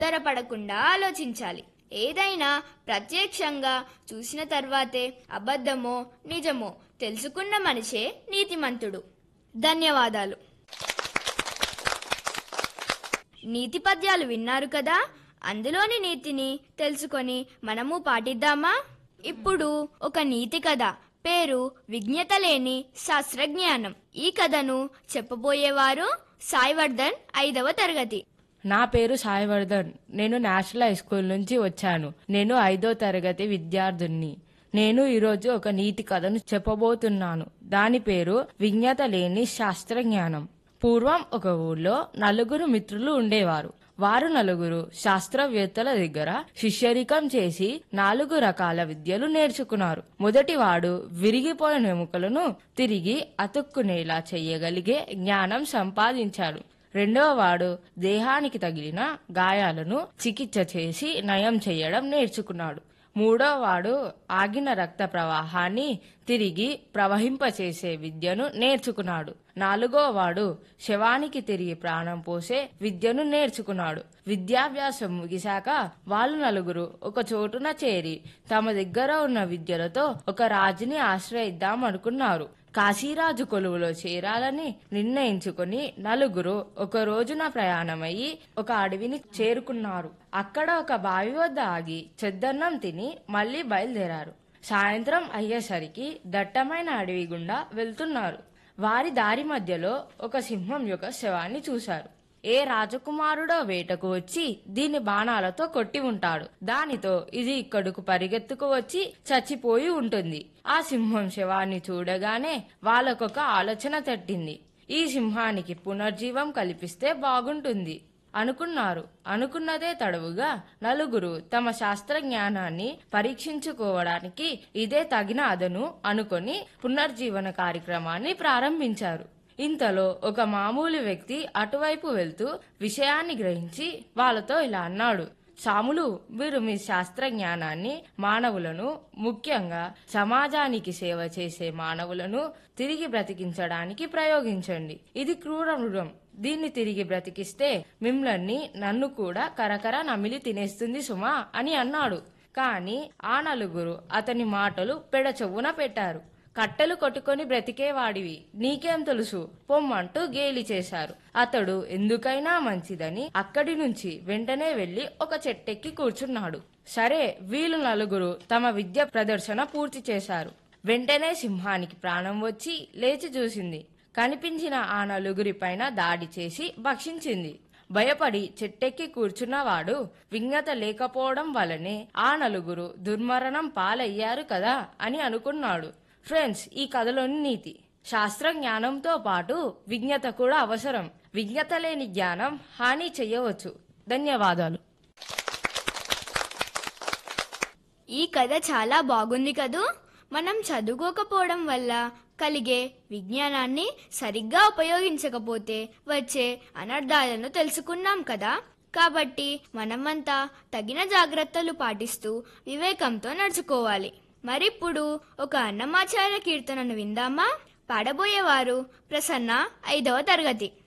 తొందరపడకుండా ఆలోచించాలి ఏదైనా ప్రత్యక్షంగా చూసిన తర్వాతే అబద్ధమో నిజమో తెలుసుకున్న మనిషే నీతిమంతుడు ధన్యవాదాలు నీతి పద్యాలు విన్నారు కదా అందులోని నీతిని తెలుసుకొని మనము పాటిద్దామా ఇప్పుడు ఒక నీతి కథ పేరు విజ్ఞత లేని శాస్త్రజ్ఞానం ఈ కథను చెప్పబోయేవారు సాయివర్ధన్ ఐదవ తరగతి నా పేరు సాయివర్ధన్ నేను నేషనల్ హై స్కూల్ నుంచి వచ్చాను నేను ఐదో తరగతి విద్యార్థుని నేను ఈరోజు ఒక నీతి కథను చెప్పబోతున్నాను దాని పేరు విజ్ఞత లేని శాస్త్రజ్ఞానం పూర్వం ఒక ఊర్లో నలుగురు మిత్రులు ఉండేవారు వారు నలుగురు శాస్త్రవేత్తల దగ్గర శిష్యరికం చేసి నాలుగు రకాల విద్యలు నేర్చుకున్నారు మొదటివాడు విరిగిపోయిన ఎముకలను తిరిగి అతుక్కునేలా చేయగలిగే జ్ఞానం సంపాదించాడు రెండవ వాడు దేహానికి తగిలిన గాయాలను చికిత్స చేసి నయం చేయడం నేర్చుకున్నాడు మూడవ వాడు ఆగిన రక్త ప్రవాహాన్ని తిరిగి ప్రవహింపచేసే విద్యను నేర్చుకున్నాడు నాలుగో వాడు శవానికి తిరిగి ప్రాణం పోసే విద్యను నేర్చుకున్నాడు విద్యాభ్యాసం ముగిశాక వాళ్ళు నలుగురు ఒక చోటున చేరి తమ దగ్గర ఉన్న విద్యలతో ఒక రాజుని ఆశ్రయిద్దాం అనుకున్నారు కాశీరాజు కొలువులో చేరాలని నిర్ణయించుకుని నలుగురు ఒక రోజున ప్రయాణమయ్యి ఒక అడవిని చేరుకున్నారు అక్కడ ఒక బావి వద్ద ఆగి చెద్దన్నం తిని మళ్ళీ బయలుదేరారు సాయంత్రం అయ్యేసరికి దట్టమైన అడవి గుండా వెళ్తున్నారు వారి దారి మధ్యలో ఒక సింహం యొక్క శవాన్ని చూశారు ఏ రాజకుమారుడో వేటకు వచ్చి దీని బాణాలతో కొట్టి ఉంటాడు దానితో ఇది ఇక్కడకు పరిగెత్తుకు వచ్చి చచ్చిపోయి ఉంటుంది ఆ సింహం శవాన్ని చూడగానే వాళ్ళకొక ఆలోచన తట్టింది ఈ సింహానికి పునర్జీవం కల్పిస్తే బాగుంటుంది అనుకున్నారు అనుకున్నదే తడవుగా నలుగురు తమ శాస్త్ర జ్ఞానాన్ని పరీక్షించుకోవడానికి ఇదే తగిన అదను అనుకొని పునర్జీవన కార్యక్రమాన్ని ప్రారంభించారు ఇంతలో ఒక మామూలు వ్యక్తి అటువైపు వెళ్తూ విషయాన్ని గ్రహించి వాళ్ళతో ఇలా అన్నాడు సాములు మీరు మీ శాస్త్ర జ్ఞానాన్ని మానవులను ముఖ్యంగా సమాజానికి సేవ చేసే మానవులను తిరిగి బ్రతికించడానికి ప్రయోగించండి ఇది క్రూర మృగం దీన్ని తిరిగి బ్రతికిస్తే మిమ్మల్ని నన్ను కూడా కరకర నమిలి తినేస్తుంది సుమా అని అన్నాడు కాని ఆ నలుగురు అతని మాటలు పెడచెవున పెట్టారు కట్టెలు కొట్టుకొని బ్రతికేవాడివి నీకేం తెలుసు పొమ్మంటూ గేలి చేశారు అతడు ఎందుకైనా మంచిదని అక్కడి నుంచి వెంటనే వెళ్లి ఒక చెట్టెక్కి కూర్చున్నాడు సరే వీళ్ళు నలుగురు తమ విద్య ప్రదర్శన పూర్తి చేశారు వెంటనే సింహానికి ప్రాణం వచ్చి లేచి చూసింది కనిపించిన ఆ నలుగురి పైన దాడి చేసి భక్షించింది భయపడి చెట్టెక్కి కూర్చున్నవాడు విజ్ఞత లేకపోవడం వలనే ఆ నలుగురు దుర్మరణం పాలయ్యారు కదా అని అనుకున్నాడు ఫ్రెండ్స్ ఈ కథలోని నీతి శాస్త్ర జ్ఞానంతో పాటు విజ్ఞత కూడా అవసరం విజ్ఞత లేని జ్ఞానం హాని చెయ్యవచ్చు ధన్యవాదాలు ఈ కథ చాలా బాగుంది కదూ మనం చదువుకోకపోవడం వల్ల కలిగే విజ్ఞానాన్ని సరిగ్గా ఉపయోగించకపోతే వచ్చే అనర్థాలను తెలుసుకున్నాం కదా కాబట్టి మనమంతా తగిన జాగ్రత్తలు పాటిస్తూ వివేకంతో నడుచుకోవాలి మరిప్పుడు ఒక అన్నమాచార్య కీర్తనను విందామా పాడబోయేవారు ప్రసన్న ఐదవ తరగతి